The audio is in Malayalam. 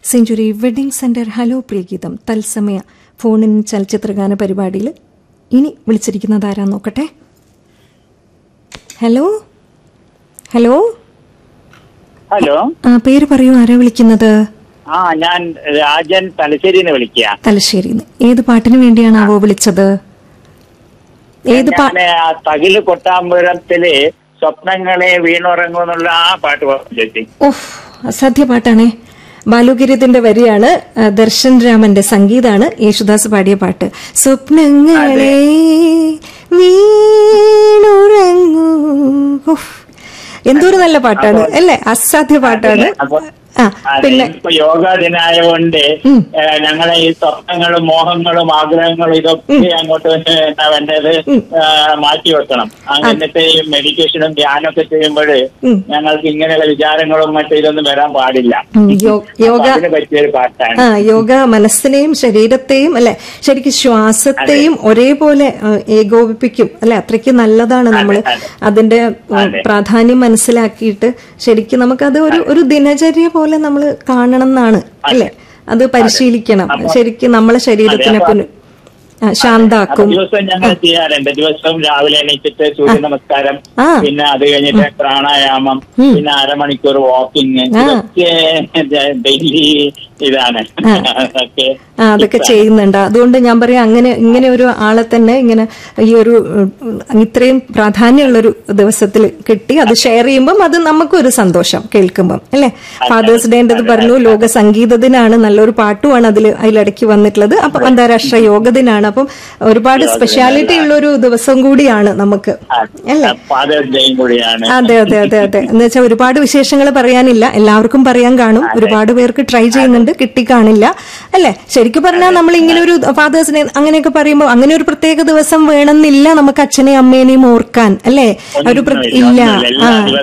Century wedding centre hello Priyageetham തത്സമയ ഫോണിൻ ചലച്ചിത്രഗാന പരിപാടിയിൽ ഇനി വിളിച്ചിരിക്കുന്നത് ആരാ നോക്കട്ടെ ഹലോ ഹലോ ഹലോ ആ പേര് പറയൂ ആരാ വിളിക്കുന്നത് ആ ഞാൻ രാജൻ തലശ്ശേരിന്ന് വിളിക്കുക തലശ്ശേരിന്ന് ഏത് പാട്ടിന് വേണ്ടിയാണാവോ വിളിച്ചത് ഏത് പാ ഞാൻ ആ തകില് കൊട്ടാമ്പുരത്തില് സ്വപ്നങ്ങളെ വീണുറങ്ങുന്നുള്ള ആ പാട്ട് പറഞ്ഞു ചേച്ചി ഓഹ് അസാധ്യ പാട്ടാണേ ബാലുഗിരിതിന്റെ വരിയാണ് ആ, ദർശൻ രാമന്റെ സംഗീതാണ് യേശുദാസ് പാടിയ പാട്ട് സ്വപ്നങ്ങളെ വീണുറങ്ങൂ ഉഫ്. എന്തൊരു നല്ല പാട്ടാണ് അല്ലേ അസാധ്യ പാട്ടാണ് അപ്പൊ ആ അതെ, പിന്നെ ഇപ്പൊ യോഗാ ദിനായതുകൊണ്ട് ഉം. ഏ, ഞങ്ങളെ ഈ സ്വപ്നങ്ങളും മോഹങ്ങളും ആഗ്രഹങ്ങളും ഇതൊക്കെ അങ്ങോട്ട് എന്താ വേണ്ടത് ആ, മാറ്റി വെക്കണം അങ്ങനത്തെ ഈ മെഡിറ്റേഷനും ധ്യാനമൊക്കെ ചെയ്യുമ്പോൾ ഉം. ഞങ്ങൾക്ക് ഇങ്ങനെയുള്ള വിചാരങ്ങളും മറ്റു ഇതൊന്നും വരാൻ പാടില്ല ഉം, യോ- യോഗ അപ്പൊ അതിന് പറ്റിയൊരു പാട്ടാണ് ആ യോഗ മനസ്സിനെയും ശരീരത്തെയും അല്ലെ ശരിക്കും ശ്വാസത്തെയും ഒരേപോലെ ആ, ഏകോപിപ്പിക്കും അല്ലെ അത്രയ്ക്ക് നല്ലതാണ് നമ്മൾ അതെ. അതിന്റെ ഉം, അതെ. പ്രാധാന്യം മനസ്സിലാക്കിയിട്ട് ശരിക്കും നമുക്കത് ഒരു ഒരു ദിനചര്യ പോലെ നമ്മൾ കാണണം എന്നാണ് അല്ലെ അത് പരിശീലിക്കണം ശരിക്കും നമ്മളെ ശരീരത്തിനെ അപ്പൊ- പുന- ആ, അപ്പൊ ശാന്താക്കും ദിവസം ഞങ്ങൾ ചെയ്യാറുണ്ട് ദിവസം രാവിലെ എണീറ്റിട്ട് സൂര്യ നമസ്കാരം ആ. പിന്നെ അത് കഴിഞ്ഞിട്ട് പ്രാണായാമം പിന്നെ അരമണിക്കൂർ വാക്കിംഗ് ആ. ഇതൊക്കെ ഡെയിലി ഇതാണ് അതൊക്കെ ആ അതൊക്കെ ചെയ്യുന്നുണ്ട് അതുകൊണ്ട് ഞാൻ പറയാം അങ്ങനെ ഇങ്ങനെ ഒരു ആളെ തന്നെ ഇങ്ങനെ ഈ ഒരു ഉം, ഇത്രയും പ്രാധാന്യമുള്ളൊരു ദിവസത്തിൽ കിട്ടി അത് ഷെയർ ചെയ്യുമ്പം അത് നമുക്കൊരു സന്തോഷം കേൾക്കുമ്പം അല്ലേ ഫാദേഴ്സ് ഡേൻ്റെത് പറഞ്ഞു ലോക സംഗീത ദിനാണ് നല്ലൊരു പാട്ടുമാണ് അതിൽ അതിലിടയ്ക്ക് വന്നിട്ടുള്ളത് അപ്പം അന്താരാഷ്ട്ര യോഗ ദിനാണ് അപ്പം ഒരുപാട് സ്പെഷ്യാലിറ്റി ഉള്ള ഒരു ദിവസം കൂടിയാണ് നമുക്ക് അല്ലേ ഫാദേഴ്സ് ഡേയും കൂടിയാണ് അതെ അതെ അതെ അതെ എന്ന് വെച്ചാൽ ഒരുപാട് വിശേഷങ്ങൾ പറയാനില്ല എല്ലാവർക്കും പറയാൻ കാണും ഒരുപാട് പേർക്ക് ട്രൈ ചെയ്യുന്നുണ്ട് കിട്ടി കാണില്ല അല്ലെ ശരിക്കും പറഞ്ഞാൽ നമ്മൾ ഇങ്ങനെ ഒരു ഫാദേഴ്സ് ഡേ അങ്ങനെയൊക്കെ പറയുമ്പോൾ അങ്ങനെ ഒരു പ്രത്യേക ദിവസം വേണമെന്നില്ല നമുക്ക് അച്ഛനെയും അമ്മേനെയും ഓർക്കാൻ അല്ലേ ഒരു പ്ര- ഒന്നുമില്ല, ഇല്ല ഒന്നുമില്ല. എല്ലാ ആ ദിവസവും